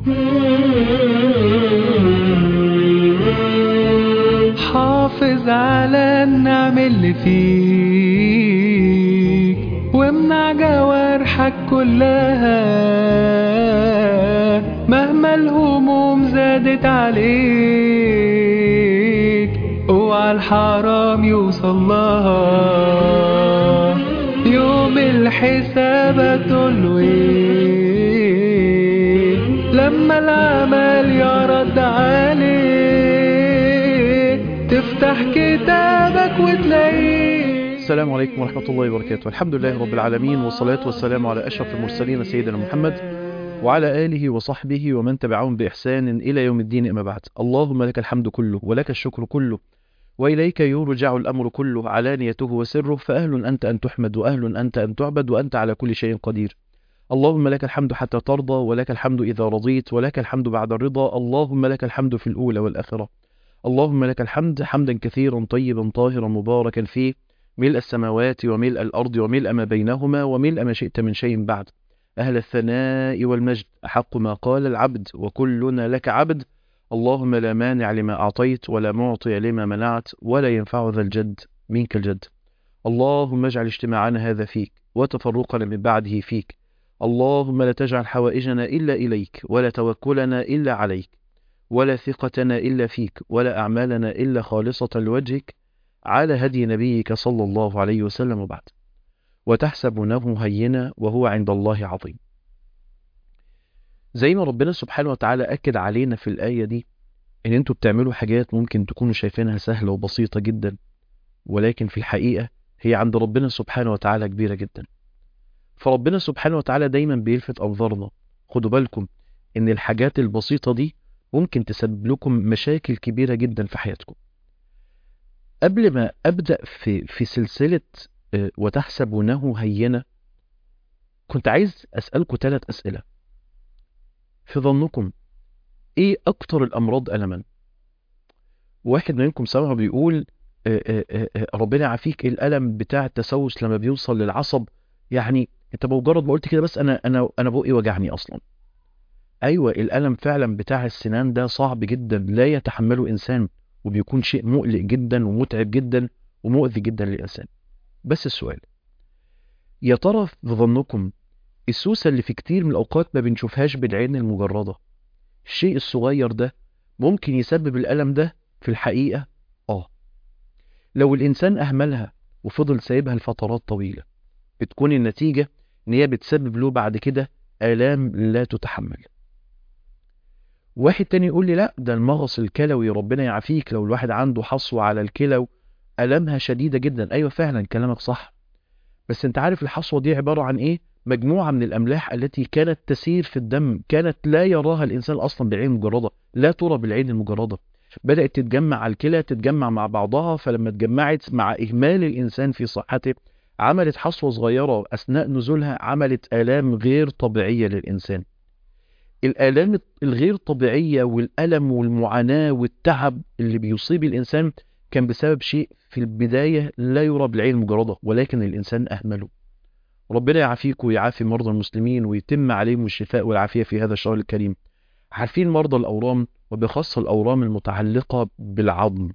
حافظ على النعم اللي فيك وامنع جوارحك كلها مهما الهموم زادت عليك اوعى الحرام يوصل لها يوم الحساب هتقوله ايه لما العمل يرد عليك تفتح كتابك وتلاقيه السلام عليكم ورحمة الله وبركاته الحمد لله رب العالمين والصلاة والسلام على أشرف المرسلين سيدنا محمد وعلى آله وصحبه ومن تبعهم بإحسان إلى يوم الدين أما بعد اللهم لك الحمد كله ولك الشكر كله وإليك يرجع الأمر كله علانيته وسره فأهل أنت أن تحمد وأهل أنت أن تعبد وأنت على كل شيء قدير اللهم لك الحمد حتى ترضى ولك الحمد إذا رضيت ولك الحمد بعد الرضا اللهم لك الحمد في الأولى والآخرة اللهم لك الحمد حمدا كثيرا طيبا طاهرا مباركا فيه ملء السماوات وملء الأرض وملء ما بينهما وملء ما شئت من شيء بعد أهل الثناء والمجد أحق ما قال العبد وكلنا لك عبد اللهم لا مانع لما أعطيت ولا معطي لما منعت ولا ينفع ذا الجد منك الجد اللهم اجعل اجتماعنا هذا فيك وتفرقنا من بعده فيك اللهم لا تجعل حوائجنا إلا إليك ولا توكلنا إلا عليك ولا ثقتنا إلا فيك ولا أعمالنا إلا خالصة لوجهك على هدي نبيك صلى الله عليه وسلم وبعد وتحسبونه هينا وهو عند الله عظيم زي ما ربنا سبحانه وتعالى أكد علينا في الآية دي إن أنتوا بتعملوا حاجات ممكن تكونوا شايفينها سهلة وبسيطة جدا ولكن في الحقيقة هي عند ربنا سبحانه وتعالى كبيرة جدا فربنا سبحانه وتعالى دايما بيلفت أنظارنا خدوا بالكم إن الحاجات البسيطة دي ممكن تسبب لكم مشاكل كبيرة جدا في حياتكم قبل ما أبدأ في, في سلسلة وتحسبونه هينة كنت عايز أسألكم ثلاث أسئلة في ظنكم إيه أكتر الأمراض ألما واحد منكم سمع بيقول ربنا يعافيك الألم بتاع التسوس لما بيوصل للعصب يعني انت بمجرد ما قلت كده بس انا انا انا بقي وجعني اصلا ايوه الالم فعلا بتاع السنان ده صعب جدا لا يتحمله انسان وبيكون شيء مقلق جدا ومتعب جدا ومؤذي جدا للإنسان بس السؤال يا ترى في ظنكم السوسة اللي في كتير من الأوقات ما بنشوفهاش بالعين المجردة الشيء الصغير ده ممكن يسبب الألم ده في الحقيقة آه لو الإنسان أهملها وفضل سايبها لفترات طويلة بتكون النتيجة إن هي بتسبب له بعد كده آلام لا تتحمل واحد تاني يقول لي لا ده المغص الكلوي ربنا يعافيك لو الواحد عنده حصوة على الكلى ألمها شديدة جدا أيوة فعلا كلامك صح بس انت عارف الحصوة دي عبارة عن ايه مجموعة من الأملاح التي كانت تسير في الدم كانت لا يراها الإنسان أصلا بالعين المجردة لا ترى بالعين المجردة بدأت تتجمع على الكلى تتجمع مع بعضها فلما اتجمعت مع إهمال الإنسان في صحته عملت حصوة صغيرة أثناء نزولها عملت آلام غير طبيعية للإنسان الآلام الغير طبيعية والألم والمعاناة والتعب اللي بيصيب الإنسان كان بسبب شيء في البداية لا يرى بالعين المجردة ولكن الإنسان أهمله ربنا يعافيك ويعافي مرضى المسلمين ويتم عليهم الشفاء والعافية في هذا الشهر الكريم عارفين مرضى الأورام وبخاصة الأورام المتعلقة بالعظم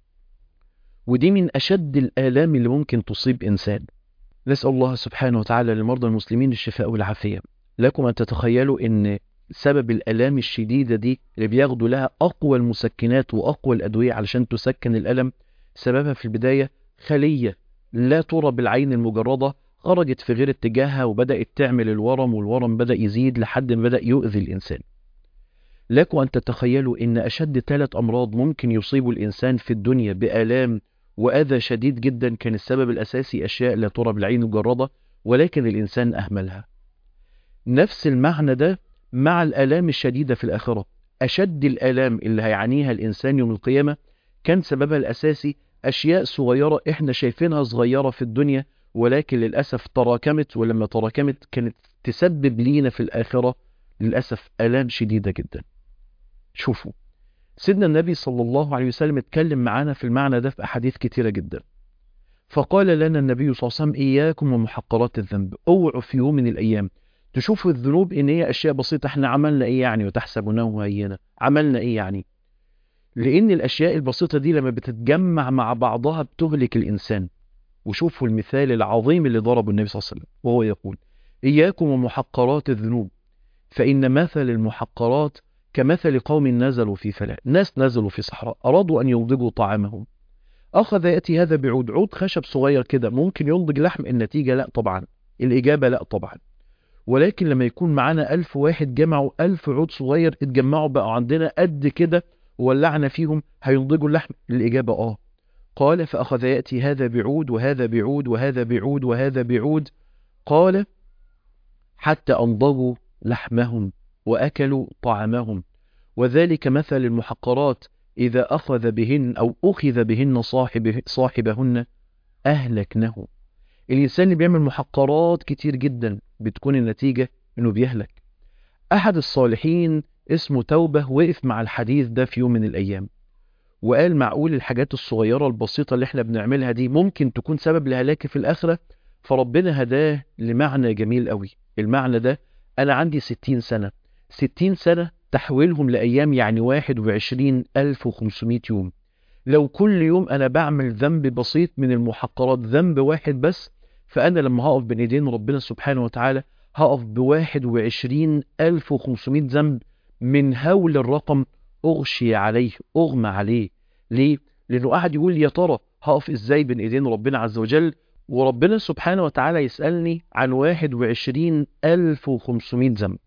ودي من أشد الآلام اللي ممكن تصيب إنسان نسأل الله سبحانه وتعالى لمرضى المسلمين الشفاء والعافية لكم أن تتخيلوا أن سبب الألام الشديدة دي اللي بياخدوا لها أقوى المسكنات وأقوى الأدوية علشان تسكن الألم سببها في البداية خلية لا ترى بالعين المجردة خرجت في غير اتجاهها وبدأت تعمل الورم والورم بدأ يزيد لحد ما بدأ يؤذي الإنسان لكم أن تتخيلوا أن أشد ثلاث أمراض ممكن يصيبوا الإنسان في الدنيا بآلام وأذى شديد جدا كان السبب الأساسي أشياء لا ترى بالعين المجردة ولكن الإنسان أهملها نفس المعنى ده مع الآلام الشديدة في الآخرة أشد الآلام اللي هيعانيها الإنسان يوم القيامة كان سببها الأساسي أشياء صغيرة إحنا شايفينها صغيرة في الدنيا ولكن للأسف تراكمت ولما تراكمت كانت تسبب لينا في الآخرة للأسف آلام شديدة جدا شوفوا سيدنا النبي صلى الله عليه وسلم اتكلم معانا في المعنى ده في أحاديث كتيرة جدا فقال لنا النبي صلى الله عليه وسلم إياكم ومحقرات الذنب اوعوا في يوم من الأيام تشوفوا الذنوب ان هي اشياء بسيطه احنا عملنا ايه يعني وتحسبونه هينه عملنا ايه يعني لان الاشياء البسيطه دي لما بتتجمع مع بعضها بتهلك الانسان وشوفوا المثال العظيم اللي ضربه النبي صلى الله عليه وسلم وهو يقول اياكم ومحقرات الذنوب فان مثل المحقرات كمثل قوم نزلوا في فلاة ناس نزلوا في صحراء ارادوا ان ينضجوا طعامهم اخذ ياتي هذا بعود عود خشب صغير كده ممكن ينضج لحم النتيجه لا طبعا الاجابه لا طبعا ولكن لما يكون معانا ألف واحد جمعوا ألف عود صغير اتجمعوا بقوا عندنا قد كده وولعنا فيهم هينضجوا اللحم الإجابة آه قال فأخذ يأتي هذا بعود وهذا بعود وهذا بعود وهذا بعود قال حتى أنضجوا لحمهم وأكلوا طعامهم وذلك مثل المحقرات إذا أخذ بهن أو أخذ بهن صاحب صاحبهن أهلكنه الإنسان اللي بيعمل محقرات كتير جدا بتكون النتيجة إنه بيهلك أحد الصالحين اسمه توبة وقف مع الحديث ده في يوم من الأيام وقال معقول الحاجات الصغيرة البسيطة اللي احنا بنعملها دي ممكن تكون سبب لهلاكي في الآخرة فربنا هداه لمعنى جميل قوي المعنى ده أنا عندي ستين سنة ستين سنة تحويلهم لأيام يعني واحد وعشرين ألف وخمسمائة يوم لو كل يوم أنا بعمل ذنب بسيط من المحقرات ذنب واحد بس فأنا لما هقف بين إيدين ربنا سبحانه وتعالى هقف بواحد وعشرين ألف وخمسمائة ذنب من هول الرقم أغشي عليه أغمى عليه ليه؟ لأنه قاعد يقول يا ترى هقف إزاي بين إيدين ربنا عز وجل وربنا سبحانه وتعالى يسألني عن واحد وعشرين ألف وخمسمائة ذنب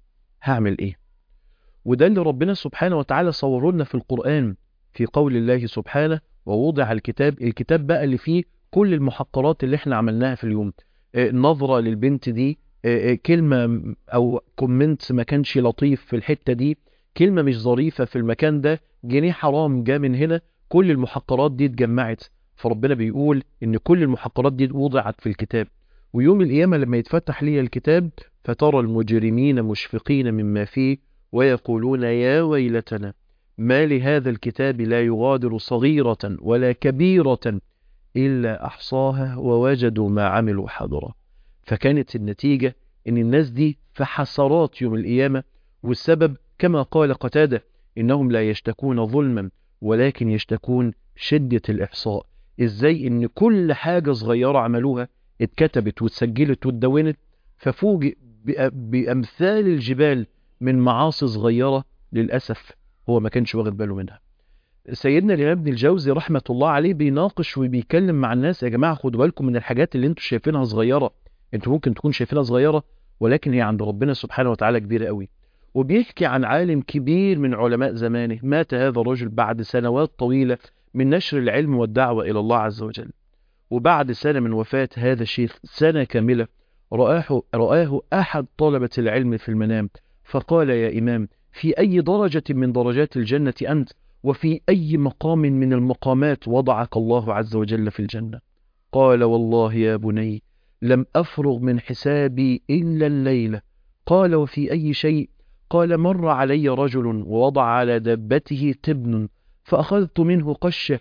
هعمل إيه؟ وده اللي ربنا سبحانه وتعالى صوره لنا في القرآن في قول الله سبحانه ووضع الكتاب الكتاب بقى اللي فيه كل المحقرات اللي احنا عملناها في اليوم آه، نظرة للبنت دي آه، آه، كلمة أو كومنت ما كانش لطيف في الحتة دي كلمة مش ظريفة في المكان ده جنيه حرام جا من هنا كل المحقرات دي اتجمعت فربنا بيقول إن كل المحقرات دي وضعت في الكتاب ويوم القيامة لما يتفتح لي الكتاب فترى المجرمين مشفقين مما فيه ويقولون يا ويلتنا ما لهذا الكتاب لا يغادر صغيرة ولا كبيرة إلا أحصاها ووجدوا ما عملوا حاضرا فكانت النتيجة إن الناس دي في حسرات يوم القيامة والسبب كما قال قتادة إنهم لا يشتكون ظلما ولكن يشتكون شدة الإحصاء إزاي إن كل حاجة صغيرة عملوها اتكتبت واتسجلت واتدونت ففوجئ بأ- بأمثال الجبال من معاصي صغيرة للأسف هو ما كانش واخد باله منها سيدنا الإمام ابن الجوزي رحمة الله عليه بيناقش وبيتكلم مع الناس يا جماعة خدوا بالكم من الحاجات اللي انتوا شايفينها صغيرة انتوا ممكن تكون شايفينها صغيرة ولكن هي عند ربنا سبحانه وتعالى كبيرة قوي وبيحكي عن عالم كبير من علماء زمانه مات هذا الرجل بعد سنوات طويلة من نشر العلم والدعوة إلى الله عز وجل وبعد سنة من وفاة هذا الشيخ سنة كاملة رآه, رآه أحد طلبة العلم في المنام فقال يا إمام في أي درجة من درجات الجنة أنت وفي أي مقام من المقامات وضعك الله عز وجل في الجنة قال والله يا بني لم أفرغ من حسابي إلا الليلة قال وفي أي شيء قال مر علي رجل ووضع على دابته تبن فأخذت منه قشة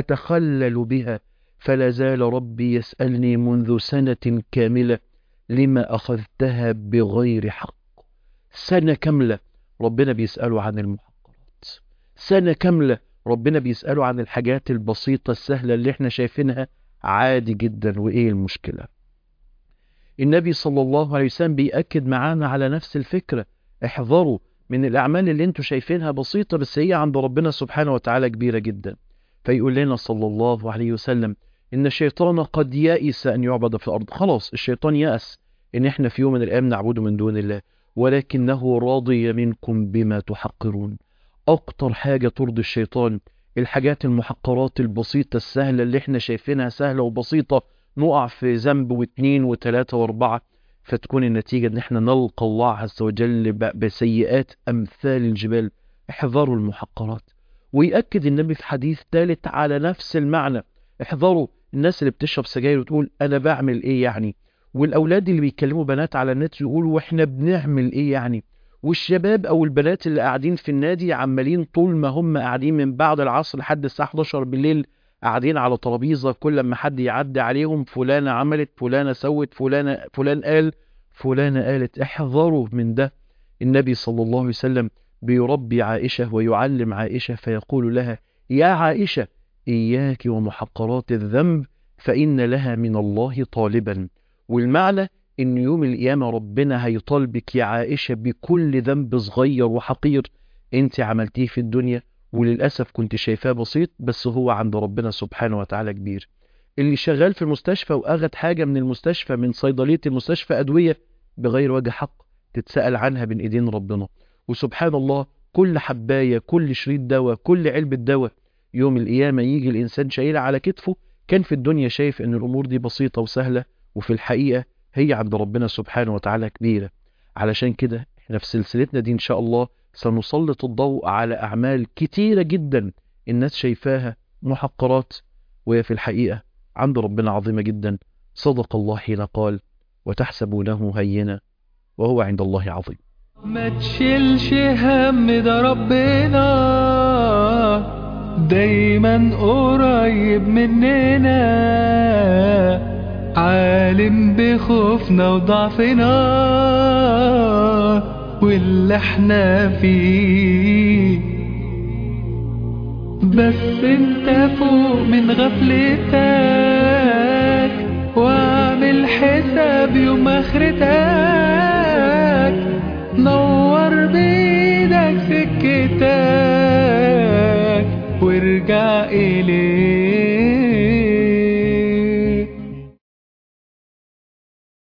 أتخلل بها فلا زال ربي يسألني منذ سنة كاملة لما أخذتها بغير حق سنة كاملة ربنا بيسأله عن المحقرات سنة كاملة ربنا بيسأله عن الحاجات البسيطة السهلة اللي احنا شايفينها عادي جدا وإيه المشكلة النبي صلى الله عليه وسلم بيأكد معانا على نفس الفكرة احذروا من الأعمال اللي انتوا شايفينها بسيطة بس هي عند ربنا سبحانه وتعالى كبيرة جدا فيقول لنا صلى الله عليه وسلم إن الشيطان قد يأس أن يعبد في الأرض خلاص الشيطان يأس إن احنا في يوم من الأيام نعبده من دون الله ولكنه راضي منكم بما تحقرون أكتر حاجة ترضي الشيطان الحاجات المحقرات البسيطة السهلة اللي احنا شايفينها سهلة وبسيطة نقع في ذنب واثنين وثلاثة واربعة فتكون النتيجة ان احنا نلقى الله عز وجل ب- بسيئات امثال الجبال احذروا المحقرات ويأكد النبي في حديث ثالث على نفس المعنى احذروا الناس اللي بتشرب سجاير وتقول انا بعمل ايه يعني والاولاد اللي بيتكلموا بنات على النت يقولوا واحنا بنعمل ايه يعني والشباب او البنات اللي قاعدين في النادي عمالين طول ما هم قاعدين من بعد العصر لحد الساعه 11 بالليل قاعدين على ترابيزه كل ما حد يعدي عليهم فلانه عملت فلانه سوت فلانه فلان قال فلانة قالت احذروا من ده النبي صلى الله عليه وسلم بيربي عائشة ويعلم عائشة فيقول لها يا عائشة إياك ومحقرات الذنب فإن لها من الله طالبا والمعنى إن يوم القيامة ربنا هيطالبك يا عائشة بكل ذنب صغير وحقير انت عملتيه في الدنيا وللأسف كنت شايفاه بسيط بس هو عند ربنا سبحانه وتعالى كبير اللي شغال في المستشفى وأخد حاجة من المستشفى من صيدلية المستشفى أدوية بغير وجه حق تتسأل عنها بين إيدين ربنا وسبحان الله كل حباية كل شريط دواء كل علبة دواء يوم القيامة يجي الإنسان شايلها على كتفه كان في الدنيا شايف أن الأمور دي بسيطة وسهلة وفي الحقيقة هي عند ربنا سبحانه وتعالى كبيرة علشان كده احنا في سلسلتنا دي إن شاء الله سنسلط الضوء على أعمال كتيرة جدا الناس شايفاها محقرات وهي في الحقيقة عند ربنا عظيمة جدا صدق الله حين قال وتحسبونه هينا وهو عند الله عظيم ما تشيلش هم ده ربنا دايما قريب مننا عالم بخوفنا وضعفنا واللي احنا فيه بس انت فوق من غفلتك واعمل حساب يوم اخرتك نور بيدك سكتك وارجع إليه